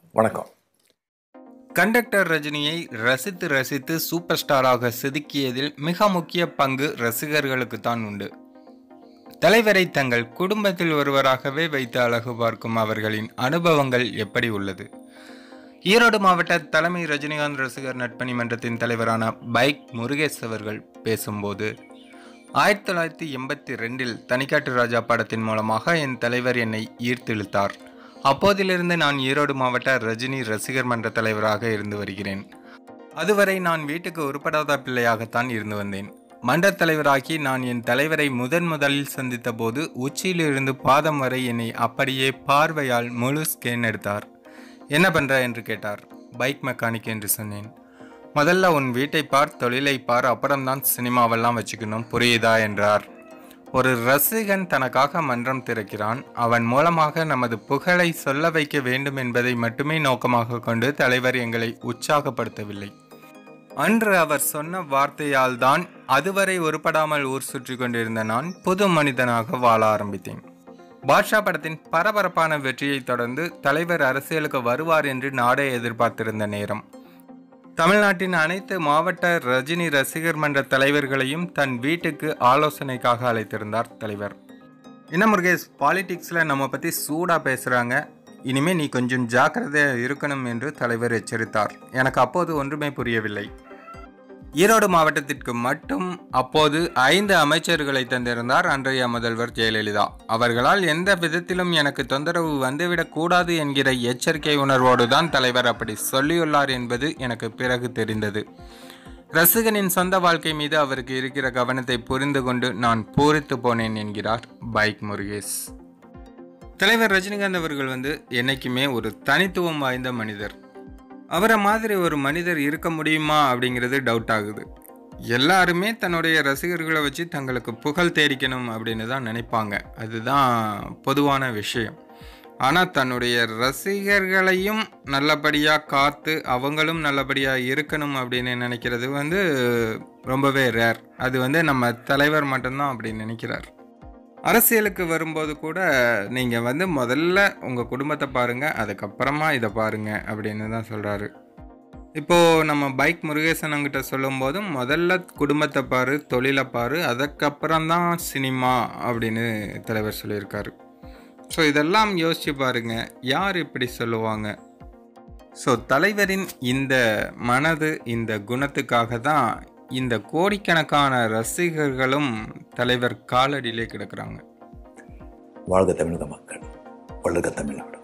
வணக்கம் கண்டக்டர் ரஜினியை ரசித்து ரசித்து சூப்பர் ஸ்டாராக செதுக்கியதில் மிக முக்கிய பங்கு ரசிகர்களுக்கு தான் உண்டு தலைவரை தங்கள் குடும்பத்தில் ஒருவராகவே வைத்து அழகு பார்க்கும் அவர்களின் அனுபவங்கள் எப்படி உள்ளது ஈரோடு மாவட்ட தலைமை ரஜினிகாந்த் ரசிகர் நட்பணி மன்றத்தின் தலைவரான பைக் முருகேஷ் அவர்கள் பேசும்போது ஆயிரத்தி தொள்ளாயிரத்தி எண்பத்தி ரெண்டில் தனிக்காட்டு ராஜா படத்தின் மூலமாக என் தலைவர் என்னை ஈர்த்திழுத்தார் அப்போதிலிருந்து நான் ஈரோடு மாவட்ட ரஜினி ரசிகர் மன்ற தலைவராக இருந்து வருகிறேன் அதுவரை நான் வீட்டுக்கு உருப்படாத பிள்ளையாகத்தான் இருந்து வந்தேன் மன்ற தலைவராகி நான் என் தலைவரை முதன் முதலில் சந்தித்த போது உச்சியிலிருந்து பாதம் வரை என்னை அப்படியே பார்வையால் முழு ஸ்கேன் எடுத்தார் என்ன பண்ற என்று கேட்டார் பைக் மெக்கானிக் என்று சொன்னேன் முதல்ல உன் வீட்டை பார் தொழிலை பார் அப்புறம்தான் சினிமாவெல்லாம் வச்சுக்கணும் புரியுதா என்றார் ஒரு ரசிகன் தனக்காக மன்றம் திறக்கிறான் அவன் மூலமாக நமது புகழை சொல்ல வைக்க வேண்டும் என்பதை மட்டுமே நோக்கமாக கொண்டு தலைவர் எங்களை உற்சாகப்படுத்தவில்லை அன்று அவர் சொன்ன வார்த்தையால் தான் அதுவரை உருப்படாமல் ஊர் சுற்றி கொண்டிருந்த நான் புது மனிதனாக வாழ ஆரம்பித்தேன் பாட்ஷா படத்தின் பரபரப்பான வெற்றியை தொடர்ந்து தலைவர் அரசியலுக்கு வருவார் என்று நாடே எதிர்பார்த்திருந்த நேரம் தமிழ்நாட்டின் அனைத்து மாவட்ட ரஜினி ரசிகர் மன்ற தலைவர்களையும் தன் வீட்டுக்கு ஆலோசனைக்காக அழைத்திருந்தார் தலைவர் என்ன முருகேஷ் பாலிடிக்ஸில் நம்ம பற்றி சூடாக பேசுகிறாங்க இனிமே நீ கொஞ்சம் ஜாக்கிரதையாக இருக்கணும் என்று தலைவர் எச்சரித்தார் எனக்கு அப்போது ஒன்றுமே புரியவில்லை ஈரோடு மாவட்டத்திற்கு மட்டும் அப்போது ஐந்து அமைச்சர்களை தந்திருந்தார் அன்றைய முதல்வர் ஜெயலலிதா அவர்களால் எந்த விதத்திலும் எனக்கு தொந்தரவு வந்துவிடக் கூடாது என்கிற எச்சரிக்கை உணர்வோடு தான் தலைவர் அப்படி சொல்லியுள்ளார் என்பது எனக்கு பிறகு தெரிந்தது ரசிகனின் சொந்த வாழ்க்கை மீது அவருக்கு இருக்கிற கவனத்தை புரிந்து கொண்டு நான் பூரித்து போனேன் என்கிறார் பைக் முருகேஷ் தலைவர் ரஜினிகாந்த் அவர்கள் வந்து என்னைக்குமே ஒரு தனித்துவம் வாய்ந்த மனிதர் அவரை மாதிரி ஒரு மனிதர் இருக்க முடியுமா அப்படிங்கிறது டவுட் ஆகுது எல்லாருமே தன்னுடைய ரசிகர்களை வச்சு தங்களுக்கு புகழ் தேடிக்கணும் அப்படின்னு தான் நினைப்பாங்க அதுதான் பொதுவான விஷயம் ஆனால் தன்னுடைய ரசிகர்களையும் நல்லபடியாக காத்து அவங்களும் நல்லபடியாக இருக்கணும் அப்படின்னு நினைக்கிறது வந்து ரொம்பவே ரேர் அது வந்து நம்ம தலைவர் மட்டும்தான் அப்படி நினைக்கிறார் அரசியலுக்கு வரும்போது கூட நீங்கள் வந்து முதல்ல உங்கள் குடும்பத்தை பாருங்கள் அதுக்கப்புறமா இதை பாருங்கள் அப்படின்னு தான் சொல்கிறாரு இப்போது நம்ம பைக் முருகேசன் அங்கிட்ட சொல்லும்போதும் முதல்ல குடும்பத்தை பாரு தொழிலை பாரு அதுக்கப்புறம் தான் சினிமா அப்படின்னு தலைவர் சொல்லியிருக்காரு ஸோ இதெல்லாம் யோசிச்சு பாருங்க யார் இப்படி சொல்லுவாங்க ஸோ தலைவரின் இந்த மனது இந்த குணத்துக்காக தான் இந்த கோடிக்கணக்கான ரசிகர்களும் தலைவர் காலடியிலே கிடக்குறாங்க வாழ்க தமிழக மக்கள் வளர்க தமிழ்நாடு